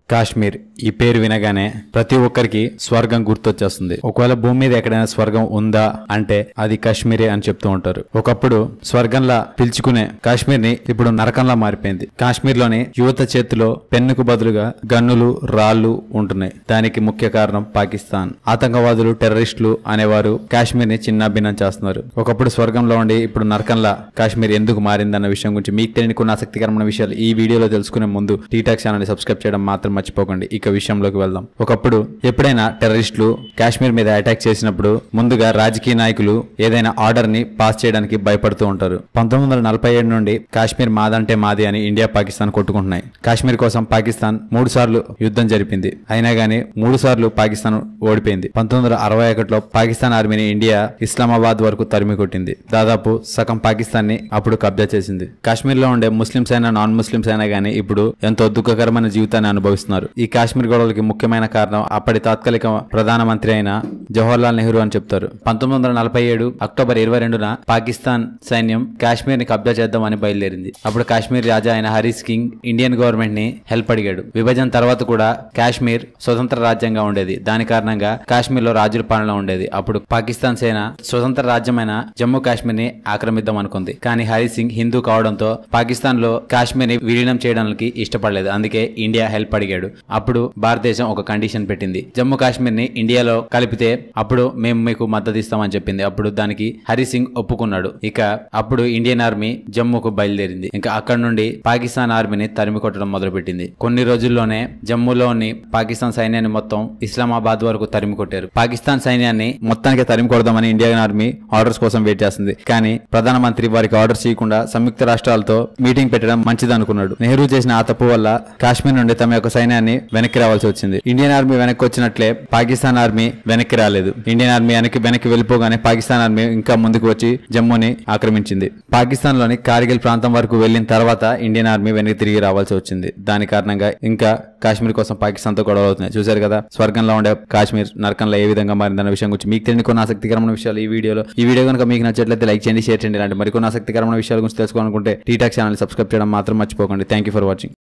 కాశ్మీర్ ఈ పేరు వినగానే ప్రతి ఒక్కరికి స్వర్గం గుర్తొచ్చేస్తుంది ఒకవేళ భూమి మీద ఎక్కడైనా స్వర్గం ఉందా అంటే అది కాశ్మీరే అని చెప్తూ ఉంటారు ఒకప్పుడు స్వర్గంలా పిలుచుకునే కాశ్మీర్ ని ఇప్పుడు నరకంలా మారిపోయింది కాశ్మీర్ లోని యువత చేతిలో పెన్నుకు బదులుగా గన్నులు రాళ్లు ఉంటున్నాయి దానికి ముఖ్య కారణం పాకిస్తాన్ ఆతంకవాదులు టెర్రరిస్టులు అనేవారు కాశ్మీర్ ని చిన్నాభిన్నం చేస్తున్నారు ఒకప్పుడు స్వర్గంలో ఉండి ఇప్పుడు నరకంలా కాశ్మీర్ ఎందుకు మారిందన్న విషయం గురించి మీకు తెలియని కొన్ని ఆసక్తికరమైన విషయాలు ఈ వీడియోలో తెలుసుకునే ముందు టీటాక్ ఛానల్ ని సబ్స్క్రైబ్ చేయడం మాత్రం మర్చిపోకండి ఇక విషయంలోకి వెళ్దాం ఒకప్పుడు ఎప్పుడైనా టెర్రరిస్టులు కాశ్మీర్ మీద అటాక్ చేసినప్పుడు ముందుగా రాజకీయ నాయకులు ఏదైనా ఆర్డర్ ని పాస్ చేయడానికి భయపడుతూ ఉంటారు పంతొమ్మిది వందల నలభై ఏడు నుండి కాశ్మీర్ మాదంటే మాది అని ఇండియా పాకిస్తాన్ కొట్టుకుంటున్నాయి కాశ్మీర్ కోసం పాకిస్తాన్ మూడు సార్లు యుద్ధం జరిపింది అయినా గానీ మూడు సార్లు పాకిస్తాన్ ఓడిపోయింది పంతొమ్మిది వందల అరవై ఒకటిలో పాకిస్తాన్ ఆర్మీని ఇండియా ఇస్లామాబాద్ వరకు తరిమి కొట్టింది దాదాపు సగం పాకిస్తాన్ ని అప్పుడు కబ్జా చేసింది కాశ్మీర్ లో ఉండే ముస్లింస్ అయినా నాన్ ముస్లింస్ అయినా గానీ ఇప్పుడు ఎంతో దుఃఖకరమైన జీవితాన్ని అనుభవిస్తున్నారు ఈ కాశ్మీర్ గొడవలకి ముఖ్యమైన కారణం అప్పటి తాత్కాలిక ప్రధానమంత్రి అయిన జవహర్లాల్ నెహ్రూ అని చెప్తారు పంతొమ్మిది వందల నలభై ఏడు అక్టోబర్ ఇరవై రెండున పాకిస్తాన్ సైన్యం కాశ్మీర్ ని కబ్జా చేద్దామని బయలుదేరింది అప్పుడు కాశ్మీర్ రాజా అయిన హరీస్ కింగ్ ఇండియన్ గవర్నమెంట్ ని హెల్ప్ అడిగాడు విభజన తర్వాత కూడా కాశ్మీర్ స్వతంత్ర రాజ్యంగా ఉండేది దాని కారణంగా కాశ్మీర్ లో రాజుల పాలన ఉండేది అప్పుడు పాకిస్తాన్ సేన స్వతంత్ర రాజ్యమైన జమ్మూ కాశ్మీర్ ని ఆక్రమిద్దాం అనుకుంది కానీ హరి సింగ్ హిందూ కావడంతో పాకిస్తాన్ లో కాశ్మీర్ ని విలీనం చేయడానికి ఇష్టపడలేదు అందుకే ఇండియా హెల్ప్ అడిగాడు అప్పుడు భారతదేశం ఒక కండిషన్ పెట్టింది జమ్మూ కాశ్మీర్ ని ఇండియాలో కలిపితే అప్పుడు మేము మీకు మద్దతు ఇస్తామని చెప్పింది అప్పుడు దానికి హరి సింగ్ ఒప్పుకున్నాడు ఇక అప్పుడు ఇండియన్ ఆర్మీ జమ్మూకు బయలుదేరింది ఇంకా అక్కడ నుండి పాకిస్తాన్ ఆర్మీని తరిమి కొట్టడం మొదలుపెట్టింది కొన్ని రోజుల్లోనే జమ్మూలోని పాకిస్తాన్ సైన్యాన్ని మొత్తం ఇస్లామాబాద్ వరకు తరిమి కొట్టారు పాకిస్తాన్ సైన్యాన్ని మొత్తానికి తరిమి కొడదామని ఇండియన్ ఆర్మీ ఆర్డర్స్ కోసం వెయిట్ చేస్తుంది కానీ ప్రధానమంత్రి వారికి ఆర్డర్స్ ఇవ్వకుండా సంయుక్త రాష్ట్రాలతో మీటింగ్ పెట్టడం మంచిది అనుకున్నాడు నెహ్రూ చేసిన ఆ తప్పు వల్ల కాశ్మీర్ నుండి తమ యొక్క సైన్యాన్ని వెనక్కి రావాల్సి వచ్చింది ఇండియన్ ఆర్మీ వెనక్కి వచ్చినట్లే పాకిస్తాన్ ఆర్మీ వెనక్కి రాలేదు ఇండియన్ ఆర్మీ వెనక్కి వెనక్కి వెళ్ళిపోగానే పాకిస్తాన్ ఆర్మీ ఇంకా ముందుకు వచ్చి జమ్మూని ఆక్రమించింది పాకిస్తాన్ లోని కార్గిల్ ప్రాంతం వరకు వెళ్లిన తర్వాత ఇండియన్ ఆర్మీ వెనక్కి తిరిగి రావాల్సి వచ్చింది దాని కారణంగా ఇంకా కాశ్మీర్ కోసం పాకిస్తాన్ తో గొడవలు అవుతున్నాయి చూశారు కదా స్వర్గంలో ఉండే కాశ్మీర్ నరకంలో ఏ విధంగా మారిందన్న విషయం గురించి మీకు తెలియని కొన్ని ఆసక్తికరమైన విషయాలు ఈ వీడియోలో ఈ వీడియో కనుక మీకు నచ్చట్లయితే లైక్ చేయండి షేర్ చేయండి ఇలాంటి మరికొన్ని ఆసక్తికరమైన విషయాల గురించి తెలుసుకోవాలనుకుంటే టీటాక్ ఛానల్ సబ్స్క్రైబ్ చేయడం మాత్రం మర్చిపోకండి థ్యాంక్ యూ ఫర్ వాచింగ్